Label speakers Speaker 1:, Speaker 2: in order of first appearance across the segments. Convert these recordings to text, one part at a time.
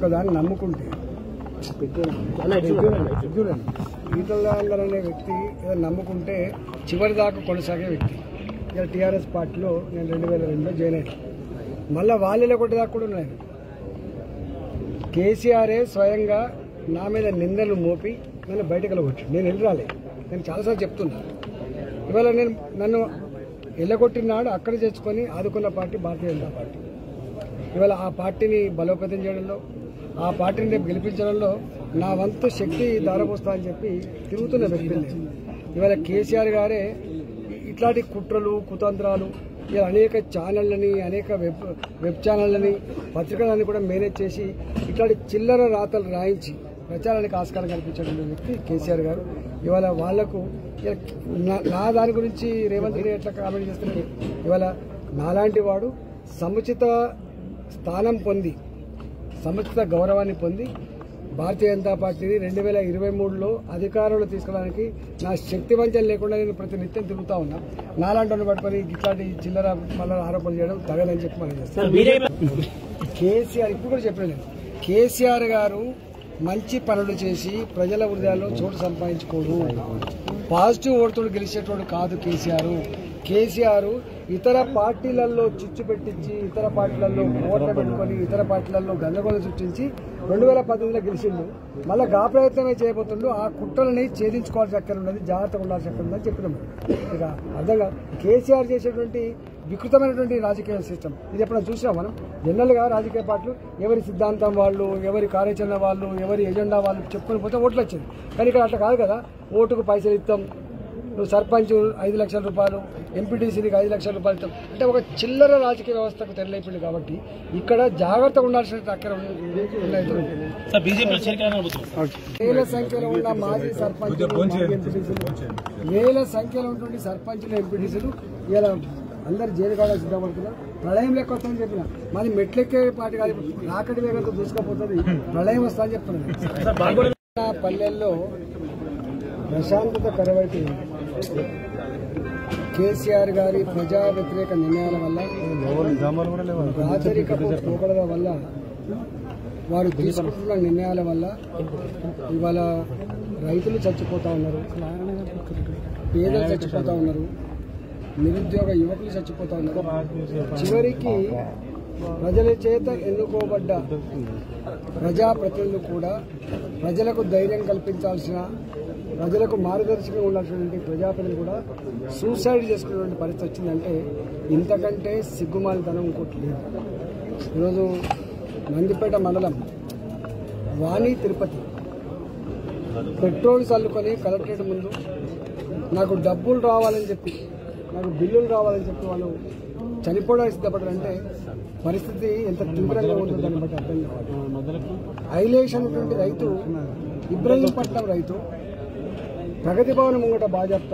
Speaker 1: ఒకదాన్ని నమ్ముకుంటే చూడండి ఈటల రాజేందర్ అనే వ్యక్తి ఏదో నమ్ముకుంటే చివరి దాకా కొనసాగే వ్యక్తి ఇలా టీఆర్ఎస్ పార్టీలో నేను రెండు వేల రెండులో జాయిన్ అయ్యాను మళ్ళీ వాళ్ళలో ఒకటి దాకా కూడా ఉన్నాయి కేసీఆరే స్వయంగా నా మీద నిందలు మోపి నన్ను బయటకు వెళ్ళగొట్టాడు నేను వెళ్ళి రాలే నేను చాలాసార్లు చెప్తున్నా ఇవాళ నేను నన్ను వెళ్ళగొట్టినాడు అక్కడ తెచ్చుకొని ఆదుకున్న పార్టీ భారతీయ జనతా పార్టీ ఇవాళ ఆ పార్టీని బలోపేతం చేయడంలో ఆ పార్టీని రేపు గెలిపించడంలో నా వంతు శక్తి దారపోస్తా అని చెప్పి తిరుగుతున్న వ్యక్తులు ఇవాళ కేసీఆర్ గారే ఇట్లాంటి కుట్రలు కుతంత్రాలు ఇలా అనేక ఛానళ్ళని అనేక వెబ్ వెబ్ ఛానళ్ళని పత్రికలని కూడా మేనేజ్ చేసి ఇట్లాంటి చిల్లర రాతలు రాయించి ప్రచారానికి ఆస్కారం కల్పించడం వ్యక్తి కేసీఆర్ గారు ఇవాళ వాళ్లకు ఇవాళ నా- నా దాని గురించి రేవంత్ రెడ్డి ఎట్లా కామెంట్ చేస్తున్నారు ఇవాళ నాలాంటి వాడు సముచిత స్థానం పొంది సముచిత గౌరవాన్ని పొంది భారతీయ జనతా పార్టీని రెండు వేల ఇరవై మూడులో అధికారంలో తీసుకోవడానికి నా శక్తి వంచన లేకుండా నేను ప్రతి నిత్యం తిరుగుతా ఉన్నా నాలాంటి వాడిని పట్టుకొని ఇట్లాంటి చిల్లర మళ్ళీ ఆరోపణలు చేయడం తగదని చెప్పి మనం చేస్తాం కేసీఆర్ ఇప్పుడు కూడా చెప్పాను నేను కేసీఆర్ గారు మంచి పనులు చేసి ప్రజల హృదయాల్లో చోటు సంపాదించుకోడు పాజిటివ్ ఓటుతో గెలిచేటోడు కాదు కేసీఆర్ కేసీఆర్ ఇతర పార్టీలలో చిచ్చు పెట్టించి ఇతర పార్టీలలో ఓట్ల పెట్టుకొని ఇతర పార్టీలలో గందరగోళం సృష్టించి రెండు వేల పద్దెనిమిదిలో గెలిచిండు మళ్ళీ గా ప్రయత్నమే చేయబోతుండు ఆ కుట్రలని ఛేదించుకోవాల్సి అక్కడ ఉన్నది జాగ్రత్తగా ఉండాల్సి అక్కడ ఉందని చెప్పినాము ఇక అర్థం కాదు కేసీఆర్ చేసేటువంటి వికృతమైనటువంటి రాజకీయ సిస్టమ్ ఇది ఎప్పుడైనా చూసినా మనం జనరల్గా రాజకీయ పార్టీలు ఎవరి సిద్ధాంతం వాళ్ళు ఎవరి కార్యాచరణ వాళ్ళు ఎవరి ఎజెండా వాళ్ళు చెప్పుకొని పోతే ఓట్లు వచ్చింది కానీ ఇక్కడ అట్లా కాదు కదా ఓటుకు పైసలు ఇస్తాం నువ్వు సర్పంచ్ ఐదు లక్షల రూపాయలు ఎంపీటీసీకి ఐదు లక్షల రూపాయలు ఇస్తాం అంటే ఒక చిల్లర రాజకీయ వ్యవస్థకు తెరలేపింది కాబట్టి ఇక్కడ జాగ్రత్తగా ఉండాల్సిన అక్కడ ఉన్నాయి
Speaker 2: సార్ బీజేపీలో చేరికలని
Speaker 1: వేల సంఖ్యలో ఉన్న మాజీ సర్పంచులు మాజీ ఎంపీటీసీలు వేల సంఖ్యలో ఉన్నటువంటి సర్పంచులు ఎంపీటీసీలు ఇలా అందరు జైలు కావాలని సిద్ధపడుతున్నారు ప్రళయం లెక్క వస్తుందని చెప్పిన మాది మెట్లెక్కే పార్టీ కాదు రాకటి వేగంతో దూసుకపోతుంది ప్రళయం వస్తా అని చెప్తున్నాను నా పల్లెల్లో ప్రశాంతత కరువైపోయింది కేసీఆర్ గారి ప్రజా వ్యతిరేక నిర్ణయాల వల్ల రాజరికపు పోకడల వల్ల వారు తీసుకుంటున్న నిర్ణయాల వల్ల ఇవాళ రైతులు చచ్చిపోతా ఉన్నారు పేదలు చచ్చిపోతా ఉన్నారు నిరుద్యోగ యువకులు చచ్చిపోతా ఉన్నారు చివరికి ప్రజల చేత ఎన్నుకోబడ్డ ప్రజాప్రతినిధులు కూడా ప్రజలకు ధైర్యం కల్పించాల్సిన ప్రజలకు మార్గదర్శకంగా ఉండాల్సినటువంటి ప్రజాప్రతినిధులు కూడా సూసైడ్ చేసుకునేటువంటి పరిస్థితి వచ్చిందంటే ఇంతకంటే సిగ్గుమాలితనం ఇంకోటి లేదు ఈరోజు నందిపేట మండలం వాణి తిరుపతి పెట్రోల్ చల్లుకొని కలెక్టరేట్ ముందు నాకు డబ్బులు రావాలని చెప్పి నాకు బిల్లులు రావాలని చెప్పి వాళ్ళు చనిపోవడానికి సిద్ధపడారంటే పరిస్థితి ఎంత తీవ్రంగా ఉందో దాన్ని బట్టి అర్థం కావాలి ఐలేష్ అనేటువంటి రైతు ఇబ్రహీంపట్నం రైతు ప్రగతి భవన్ ముంగట బాజాప్తా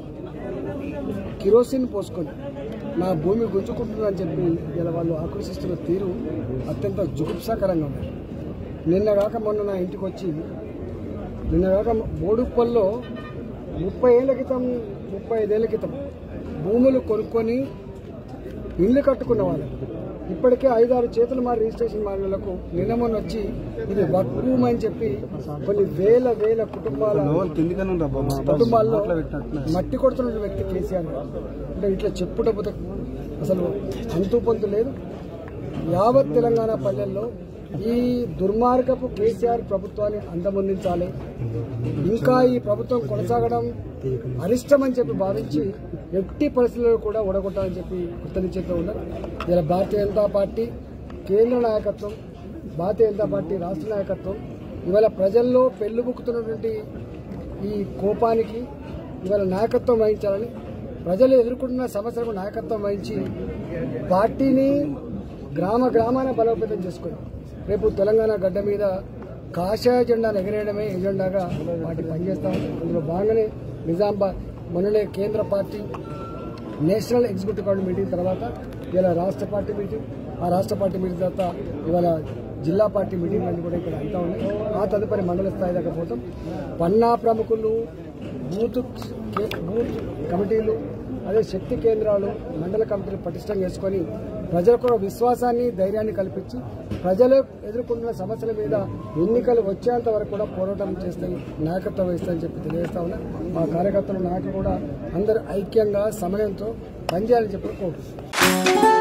Speaker 1: కిరోసిన్ పోసుకొని నా భూమి గుంజుకుంటుందని చెప్పి ఇలా వాళ్ళు ఆకర్షిస్తున్న తీరు అత్యంత జుగుప్సాకరంగా ఉంది నిన్న కాక మొన్న నా ఇంటికి వచ్చి నిన్న కాక బోడుప్పల్లో ముప్పై ఏళ్ళ క్రితం ముప్పై ఐదేళ్ల క్రితం భూములు కొనుక్కొని ఇల్లు కట్టుకున్న వాళ్ళు ఇప్పటికే ఐదారు చేతులు మారి రిజిస్ట్రేషన్ మారినలకు నిన్న మొన్న వచ్చి ఇది వర్క్ భూమి అని చెప్పి కొన్ని వేల వేల కుటుంబాల కుటుంబాల్లో మట్టి కొడుతున్న వ్యక్తి కేసీఆర్ గారు. అంటే ఇట్లా చెప్పుట పోతే అసలు అంతు పొంతు లేదు యావత్ తెలంగాణ పల్లెల్లో ఈ దుర్మార్గపు కేసీఆర్ ప్రభుత్వాన్ని అందమొందించాలి ఇంకా ఈ ప్రభుత్వం కొనసాగడం అరిష్టమని చెప్పి భావించి ఎట్టి పరిస్థితుల్లో కూడా ఓడగొట్టాలని చెప్పి కృతనిశ్చయంతో ఉన్నారు ఇలా భారతీయ జనతా పార్టీ కేంద్ర నాయకత్వం భారతీయ జనతా పార్టీ రాష్ట్ర నాయకత్వం ఇవాళ ప్రజల్లో పెళ్లిబుక్కుతున్నటువంటి ఈ కోపానికి ఇవాళ నాయకత్వం వహించాలని ప్రజలు ఎదుర్కొంటున్న సమస్యలకు నాయకత్వం వహించి పార్టీని గ్రామ గ్రామాన బలోపేతం చేసుకొని రేపు తెలంగాణ గడ్డ మీద కాషాయ జెండాను ఎగరేయడమే ఎజెండాగా పార్టీ పనిచేస్తాం అందులో భాగంగానే నిజామాబాద్ మొన్ననే కేంద్ర పార్టీ నేషనల్ ఎగ్జిక్యూటివ్ కమిటీ మీటింగ్ తర్వాత ఇలా రాష్ట్ర పార్టీ మీటింగ్ ఆ రాష్ట్ర పార్టీ మీటింగ్ తర్వాత ఇవాళ జిల్లా పార్టీ మీటింగ్ అన్ని కూడా ఇక్కడ అంతా ఉన్నాయి ఆ తదుపరి మండల స్థాయి దాకా పోతాం పన్నా ప్రముఖులు బూత్ కే- బూత్ కమిటీలు అదే శక్తి కేంద్రాలు మండల కమిటీలు పటిష్టం చేసుకొని ప్రజలకు ఒక విశ్వాసాన్ని ధైర్యాన్ని కల్పించి ప్రజలు ఎదుర్కొంటున్న సమస్యల మీద ఎన్నికలు వచ్చేంత వరకు కూడా పోరాటం చేస్తాయి నాయకత్వం వహిస్తాయని చెప్పి తెలియజేస్తా ఉన్నా మా కార్యకర్తలు నాయకులు కూడా అందరూ ఐక్యంగా సమయంతో పనిచేయాలని చెప్పి కోరుతున్నాను